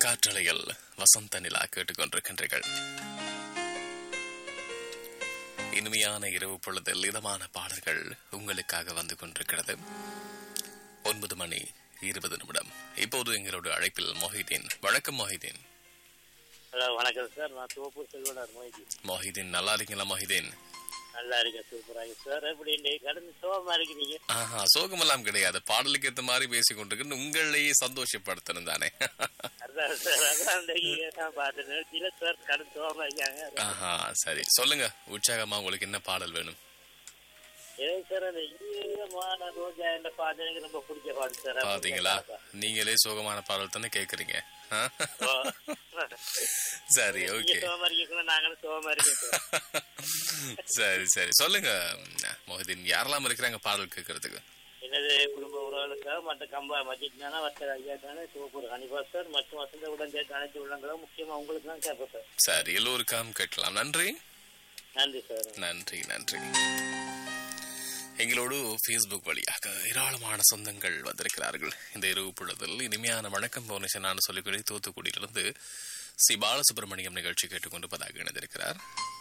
காற்றலையில் வசந்த நிலா கேட்டுக்கொண்டிருக்கின்றீர்கள் இனிமையான இரவு பொழுதில் இதமான பாடல்கள் உங்களுக்காக வந்து கொண்டிருக்கிறது ஒன்பது மணி இருபது நிமிடம் இப்போது எங்களோட அழைப்பில் மொஹிதீன் வணக்கம் மொஹிதீன் ஹலோ வணக்கம் சார் நான் தோப்பூர் செல்வனார் மொய்தி மொஹிதீன் நல்லா இருக்கீங்களா மொஹிதீன் நல்லா இருக்கேன் சூப்பராக சார் எப்படி இன்னைக்கு கடந்து சோகமா இருக்கிறீங்க ஆஹா சோகமெல்லாம் கிடையாது பாடலுக்கு ஏற்ற மாதிரி பேசிக் கொண்டிருக்கு உங்களையே சந்தோஷப்படுத்தணும் தானே அதான் சார் அதான் இன்னைக்கு நான் பார்த்தேன் சில சார் கடந்து சோகமா இருக்காங்க ஆஹா சரி சொல்லுங்க உற்சாகமா உங்களுக்கு என்ன பாடல் வேணும் ஏன் சார் அந்த ஈரமான ரோஜா என்ற பாட்டு எனக்கு ரொம்ப பிடிச்ச பாட்டு சார் பாத்தீங்களா நீங்களே சோகமான பாடல் தானே கேக்குறீங்க ஆ? ஓ. சரி நீங்க ஓகே சோகமா இருக்கீங்களா நாங்களும் சோகமா இருக்கோம் சார் சரி சரி சொல்லுங்க மொஹிதீன் யாரெல்லாம் இருக்கிறாங்க பாடல் கேட்கறதுக்கு எனது குடும்ப உறவுகளுக்காக மற்ற கம்பா மஜித்னானா வர்த்தக ஐயாக்கான சிவப்பூர் ஹனிபா சார் மற்றும் வசந்த உடன் சேர்த்து அனைத்து உள்ளங்களும் முக்கியமா உங்களுக்கு தான் கேட்பேன் சார் சரி எல்லோருக்காம் கேட்கலாம் நன்றி நன்றி சார் நன்றி நன்றி எங்களோடு ஃபேஸ்புக் வழியாக ஏராளமான சொந்தங்கள் வந்திருக்கிறார்கள் இந்த இரவு பொழுதில் இனிமையான வணக்கம் போனேஷன் நான் சொல்லிக்கொண்டே தூத்துக்குடியிலிருந்து சி பாலசுப்ரமணியம் நிகழ்ச்சி கேட்டுக்கொண்டிருப்பதாக இணைந்திருக்கிறார்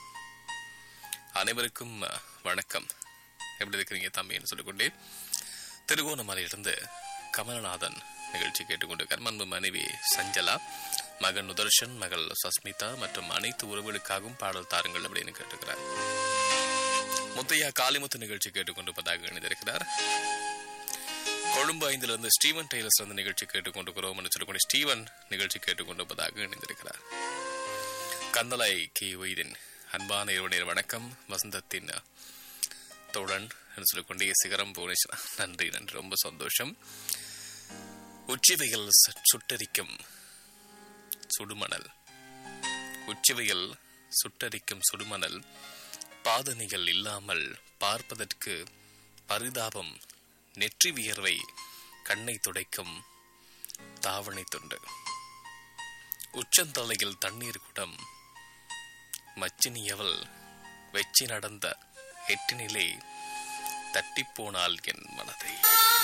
அனைவருக்கும் அஹ், வணக்கம் எப்படி இருக்கிறீங்க தம்பின்னு சொல்லிக்கொண்டே திருகோணமலையிலிருந்து கமலநாதன் நிகழ்ச்சி கேட்டுக்கொண்டிருக்கார் அன்பு மனைவி சஞ்சலா மகன் நுதர்ஷன் மகள் சஸ்மிதா மற்றும் அனைத்து உறவுகளுக்காகவும் பாடல் தாருங்கள் அப்படின்னு கேட்டுக்கிறார் முத்தையா காளிமுத்து நிகழ்ச்சி கேட்டுக்கொண்டிருப்பதாக இணைந்திருக்கிறார் கொழும்பு ஐந்திலிருந்து ஸ்டீவன் டெய்லர்ஸ் வந்து நிகழ்ச்சி கேட்டுக்கொண்டிருக்கிறோம் என்று சொல்லிக்கொண்டு ஸ்டீவன் நிகழ்ச்சி கேட்டுக்கொண்டிருப்பதாக இணைந்திருக்கிறார் கந்தலை கே ஒய்தின் அன்பான இரவநேர் வணக்கம் வசந்தத்தின் தோழன் என்று சொல்லிக்கொண்டே சிகரம் புவனேஸ்வரா நன்றி நன்றி ரொம்ப சந்தோஷம் உச்சிவையில் ச- சுட்டரிக்கும் சுடுமணல் உச்சிவையில் சுட்டரிக்கும் சுடுமணல் பாதணிகள் இல்லாமல் பார்ப்பதற்கு பரிதாபம் நெற்றி வியர்வை கண்ணை துடைக்கும் தாவணை துண்டு உச்சந்தலையில் தண்ணீர் குடம் மச்சினியவள் வெச்சி நடந்த எட்டினிலே தட்டிப்போனாள் என் மனதை